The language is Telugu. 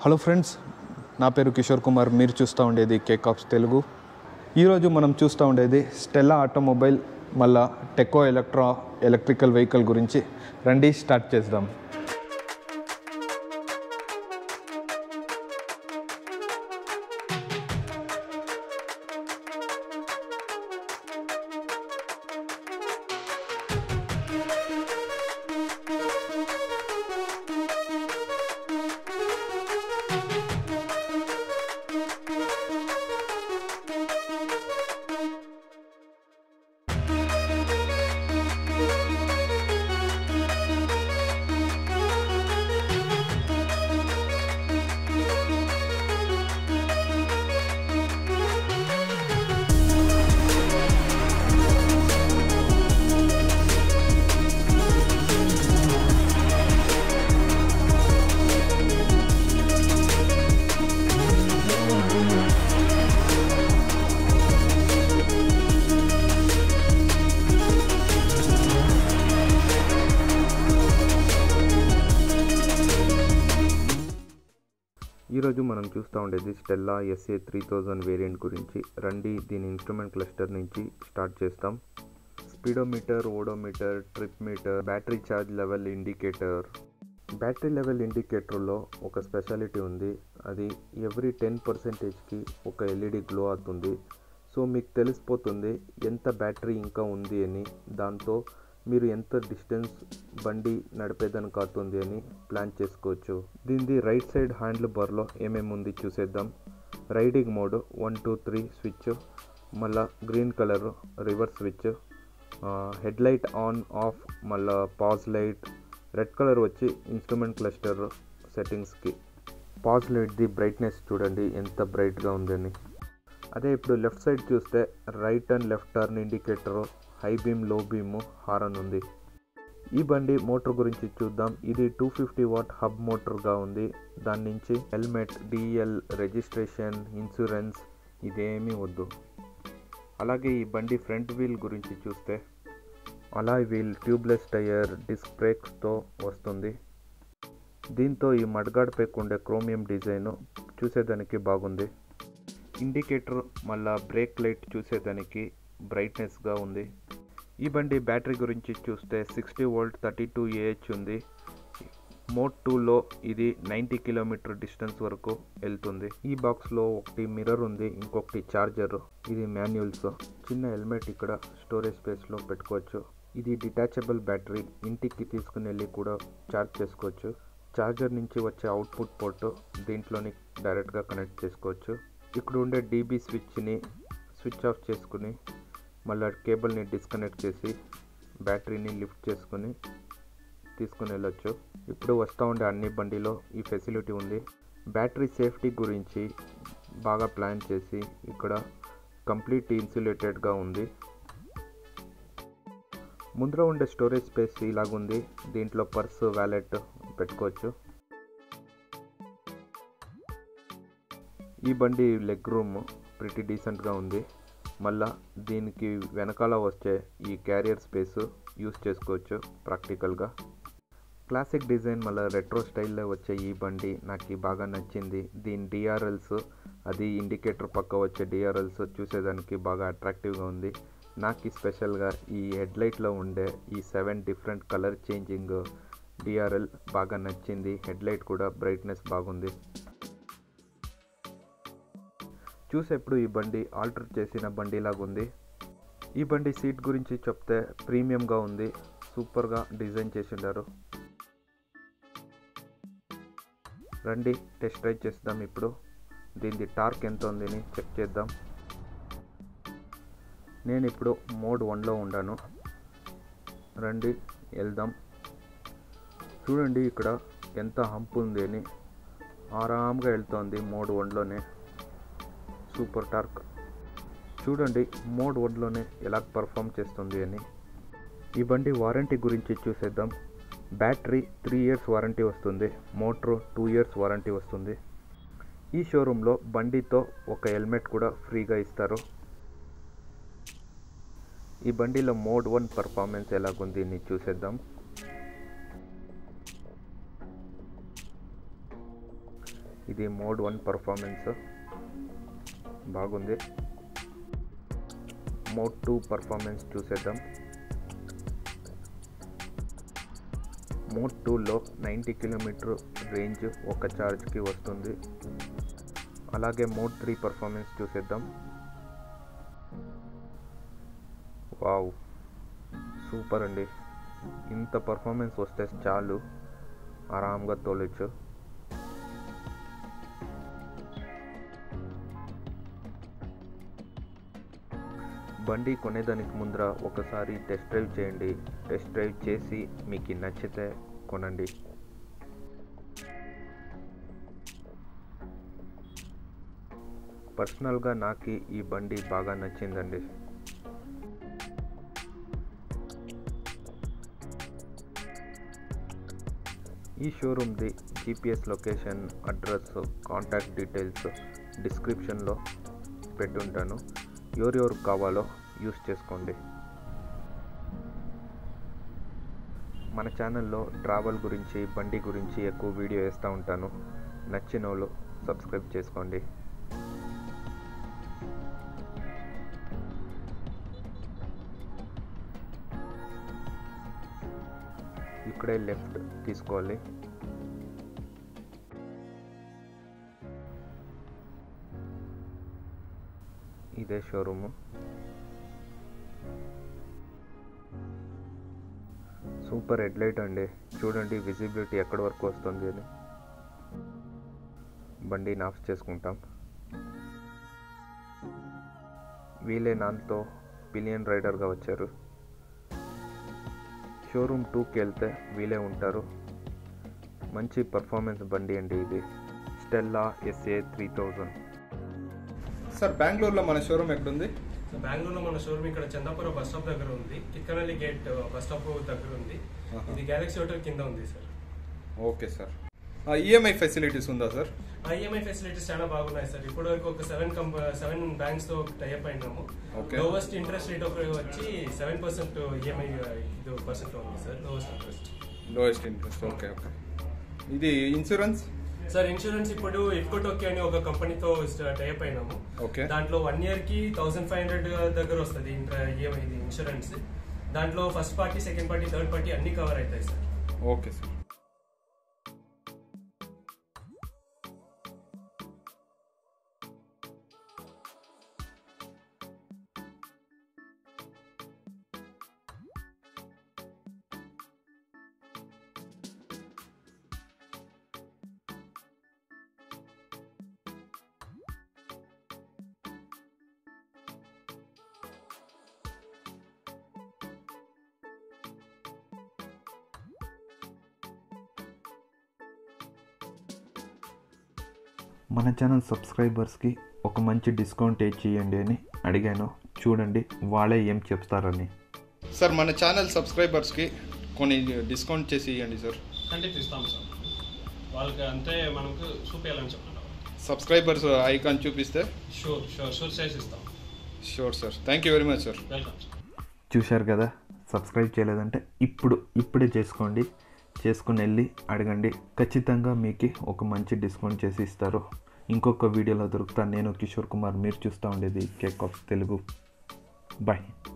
హలో ఫ్రెండ్స్ నా పేరు కిషోర్ కుమార్ మీరు చూస్తూ ఉండేది కేక్ ఆఫ్స్ తెలుగు ఈరోజు మనం చూస్తూ ఉండేది స్టెల్లా ఆటోమొబైల్ మళ్ళా టెకో ఎలక్ట్రా ఎలక్ట్రికల్ వెహికల్ గురించి రండి స్టార్ట్ చేద్దాం ఈరోజు మనం చూస్తూ ఉండేది Stella SA three thousand variant గురించి రండి దీని ఇన్స్ట్రుమెంట్ క్లస్టర్ నుంచి స్టార్ట్ చేస్తాం speedometer odometer trip meter battery charge level indicator battery level ఇండికేటర్లో ఒక స్పెషాలిటీ ఉంది అది ఎవ్రీ టెన్ పర్సెంటేజ్కి ఒక ఎల్ఈడి గ్లో అవుతుంది సో మీకు తెలిసిపోతుంది ఎంత బ్యాటరీ ఇంకా ఉంది అని దాంతో మీరు ఎంత డిస్టెన్స్ బండి నడిపేదానికి కాతుంది అని ప్లాన్ చేసుకోవచ్చు దీనిది రైట్ సైడ్ హ్యాండిల్ బార్లో ఏమేమి ఉంది చూసేద్దాం riding mode one two three switch మళ్ళా green colour reverse switch headlight on off మళ్ళా పాజ్ లైట్ రెడ్ కలర్ వచ్చి ఇన్స్ట్రుమెంట్ క్లస్టర్ సెట్టింగ్స్కి పాజ్ లైట్ది బ్రైట్నెస్ చూడండి ఎంత బ్రైట్గా ఉందని అదే ఇప్పుడు లెఫ్ట్ సైడ్ చూస్తే right and left turn indicator high beam low beam horn ఉంది ఈ బండి మోటార్ గురించి చూద్దాం ఇది టూ ఫిఫ్టీ వాట్ హబ్ మోటార్గా ఉంది దాని నుంచి హెల్మెట్ డిఎల్ రిజిస్ట్రేషన్ ఇన్సూరెన్స్ ఇదేమీ వద్దు అలాగే ఈ బండి ఫ్రంట్ వీల్ గురించి చూస్తే అలా వీల్ ట్యూబ్లెస్ టైర్ డిస్క్ బ్రేక్స్తో వస్తుంది దీంతో ఈ మడ్గాడ్ పేక్ ఉండే క్రోమియం డిజైన్ చూసేదానికి బాగుంది ఇండికేటర్ మళ్ళా బ్రేక్ లైట్ చూసేదానికి బ్రైట్నెస్గా ఉంది ఈ బండి బ్యాటరీ గురించి చూస్తే sixty volt thirty two AH ఉంది మోడ్ టూలో ఇది నైంటీ కిలోమీటర్ డిస్టెన్స్ వరకు వెళ్తుంది ఈ బాక్స్లో ఒకటి మిర్రర్ ఉంది ఇంకొకటి ఛార్జర్ ఇది మాన్యువల్స్ చిన్న హెల్మెట్ ఇక్కడ స్టోరేజ్ స్పేస్లో పెట్టుకోవచ్చు ఇది డిటాచబుల్ బ్యాటరీ ఇంటికి తీసుకుని వెళ్ళి కూడా ఛార్జ్ చేసుకోవచ్చు ఛార్జర్ నుంచి వచ్చే అవుట్పుట్ పోర్ట్ దీంట్లోని డైరెక్ట్గా కనెక్ట్ చేసుకోవచ్చు ఇక్కడ ఉండే డీబీ స్విచ్ని స్విచ్ ఆఫ్ చేసుకుని మళ్ళీ కేబుల్ని డిస్కనెక్ట్ చేసి బ్యాటరీని లిఫ్ట్ చేసుకుని తీసుకుని వెళ్ళొచ్చు ఇప్పుడు వస్తూ ఉండే అన్ని బండిలో ఈ ఫెసిలిటీ ఉంది బ్యాటరీ సేఫ్టీ గురించి బాగా ప్లాన్ చేసి ఇక్కడ కంప్లీట్ ఇన్సులేటెడ్గా ఉంది ముందర ఉండే స్టోరేజ్ స్పేస్ ఇలాగుంది దీంట్లో పర్స్ వ్యాలెట్ పెట్టుకోవచ్చు ఈ బండి లెగ్ రూమ్ ప్రిటీ డీసెంట్గా ఉంది మళ్ళా దీనికి వెనకాల వచ్చే ఈ క్యారియర్ స్పేస్ యూస్ చేసుకోవచ్చు ప్రాక్టికల్గా క్లాసిక్ డిజైన్ మళ్ళీ రెట్రో స్టైల్లో వచ్చే ఈ బండి నాకు బాగా నచ్చింది దీని డిఆర్ఎల్స్ అది ఇండికేటర్ పక్క వచ్చే డిఆర్ఎల్స్ చూసేదానికి బాగా అట్రాక్టివ్గా ఉంది నాకు స్పెషల్గా ఈ హెడ్లైట్లో ఉండే ఈ seven different colour changing DRL బాగా నచ్చింది హెడ్లైట్ కూడా బ్రైట్నెస్ బాగుంది చూసేప్పుడు ఈ బండి ఆల్టర్ చేసిన బండిలాగా ఉంది ఈ బండి సీట్ గురించి చెప్తే ప్రీమియంగా ఉంది సూపర్గా డిజైన్ చేసిండారు రండి టెస్ట్ డ్రైవ్ చేద్దాం ఇప్పుడు దీనిది టార్క్ ఎంత ఉందని చెక్ చేద్దాం నేను ఇప్పుడు మోడ్ వన్లో ఉండాను రండి వెళ్దాం చూడండి ఇక్కడ ఎంత హంప్ ఉంది అని ఆరామ్గా వెళ్తోంది మోడ్ వన్లోనే సూపర్ టార్క్ చూడండి మోడ్ వన్లోనే ఎలా పర్ఫామ్ చేస్తుంది అని ఈ బండి వారంటీ గురించి చూసేద్దాం బ్యాటరీ త్రీ ఇయర్స్ వారంటీ వస్తుంది మోటార్ టూ ఇయర్స్ వారంటీ వస్తుంది ఈ షోరూంలో బండితో ఒక హెల్మెట్ కూడా ఫ్రీగా ఇస్తారు ఈ బండిలో మోడ్ వన్ పర్ఫార్మెన్స్ ఎలాగుంది అని చూసేద్దాం ఇది మోడ్ వన్ పర్ఫార్మెన్స్ బాగుంది మోడ్ టూ పర్ఫార్మెన్స్ చూసేద్దాం మోడ్ టూలో నైంటీ కిలోమీటర్ రేంజ్ ఒక ఛార్జ్కి వస్తుంది అలాగే మోడ్ త్రీ పర్ఫార్మెన్స్ చూసేద్దాం వావ్ సూపర్ అండి ఇంత పర్ఫార్మెన్స్ వస్తే చాలు ఆరామ్గా తోలొచ్చు బండి కొనేదానికి ముందర ఒకసారి టెస్ట్ డ్రైవ్ చేయండి టెస్ట్ డ్రైవ్ చేసి మీకు నచ్చితే కొనండి పర్సనల్గా నాకు ఈ బండి బాగా నచ్చిందండి ఈ షోరూమ్ది GPS location address contact details డిస్క్రిప్షన్లో పెట్టుంటాను ఎవరెవరికి కావాలో యూస్ చేసుకోండి మన ఛానల్లో ట్రావెల్ గురించి బండి గురించి ఎక్కువ వీడియో వేస్తూ ఉంటాను నచ్చిన వాళ్ళు సబ్స్క్రైబ్ చేసుకోండి ఇక్కడే లెఫ్ట్ తీసుకోవాలి ఇదే షోరూము సూపర్ హెడ్లైట్ అండి చూడండి విజిబిలిటీ ఎక్కడి వరకు వస్తుంది అని బండిని ఆఫ్ చేసుకుంటాం వీలే నాన్తో పిలియన్ రైడర్గా వచ్చారు షోరూమ్ టూకి వెళ్తే వీలే ఉంటారు మంచి పర్ఫార్మెన్స్ బండి అండి ఇది Stella SA three thousand sir బెంగళూరులో మన షోరూమ్ ఎక్కడుంది సో బెంగళూరులో మన షోరూమ్ ఇక్కడ చందాపురం బస్ స్టాప్ దగ్గర ఉంది కిక్కనల్లి గేట్ బస్ స్టాప్ దగ్గర ఉంది ఆహా. ఇది గ్యాలక్సీ హోటల్ కింద ఉంది sir okay sir EMI facilities ఉందా సార్ ఐఎంఐ ఫెసిలిటీస్ చాలా బాగున్నాయి సార్ ఇప్పటి వరకు ఒక సెవెన్ కంప సెవెన్ బ్యాంక్స్ తో టైప్ అయినాము Okay. లోవెస్ట్ ఇంట్రెస్ట్ రేట్ ఒక వచ్చి సెవెన్ పర్సెంట్ ఈఎంఐ ఇది పర్సెంట్ ఉంది sir lowest interest lowest interest okay okay ఇది ఇన్సూరెన్స్ సార్ ఇన్సూరెన్స్ ఇప్పుడు ఇఫ్కో టోకి అని ఒక కంపెనీతో టైప్ అయినాము ఓకే దాంట్లో వన్ ఇయర్ కి థౌసండ్ ఫైవ్ హండ్రెడ్ దగ్గర వస్తుంది ఈఎంఐ ఇది ఇన్సూరెన్స్ దాంట్లో first party second party third party అన్ని కవర్ అవుతాయి సార్ ఓకే సార్ మన ఛానల్ సబ్స్క్రైబర్స్కి ఒక మంచి డిస్కౌంట్ ఏ చేయండి అని అడిగాను చూడండి వాళ్ళే ఏం చెప్తారని సార్ మన ఛానల్ సబ్స్క్రైబర్స్కి కొన్ని డిస్కౌంట్ చేసి ఇవ్వండి సార్ ఖండిత ఇస్తాం సార్ వాళ్ళకి అంతే మనకు చూపించాలని చెప్పండి సబ్స్క్రైబర్స్ ఐకాన్ చూపిస్తే షూర్ షూర్ షూర్ చేసి ఇస్తాం sure sir thank you very much sir welcome sir చూశారు కదా సబ్స్క్రైబ్ చేయలేదంటే ఇప్పుడు ఇప్పుడే చేసుకోండి చేసుకుని వెళ్ళి అడగండి ఖచ్చితంగా మీకు ఒక మంచి డిస్కౌంట్ చేసి ఇస్తారు ఇంకొక వీడియోలో దొరుకుతా నేను కిషోర్ కుమార్ మీరు చూస్తూ ఉండేది కేక్ ఆఫ్ తెలుగు బాయ్